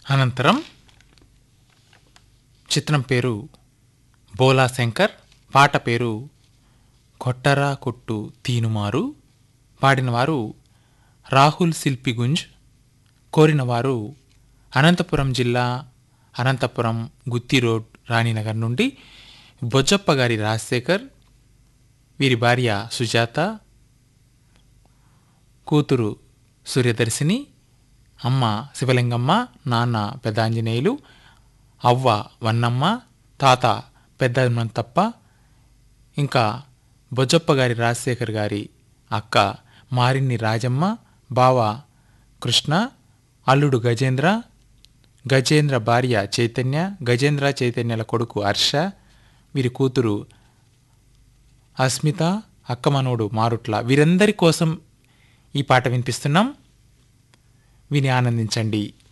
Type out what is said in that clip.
అనంతరం చిత్రం పేరు బోలా శంకర్ పాట పేరు కొట్టరా కొట్టు తీనుమారు పాడినవారు రాహుల్ శిల్పిగుంజ్ కోరినవారు అనంతపురం జిల్లా అనంతపురం గుత్తి రోడ్ రాణినగర్ నుండి బొజ్జప్ప గారి రాజశేఖర్ వీరి భార్య సుజాత కూతురు సూర్యదర్శిని అమ్మ శివలింగమ్మ నాన్న పెద్దాంజనేయులు అవ్వ వన్నమ్మ తాత పెద్ద హనుమంతప్ప ఇంకా బొజ్జప్ప గారి రాజశేఖర్ గారి అక్క మారిన్ని రాజమ్మ బావ కృష్ణ అల్లుడు గజేంద్ర గజేంద్ర భార్య చైతన్య గజేంద్ర చైతన్యల కొడుకు హర్ష వీరి కూతురు అస్మిత అక్కమనోడు మారుట్ల వీరందరి కోసం ఈ పాట వినిపిస్తున్నాం విని ఆనందించండి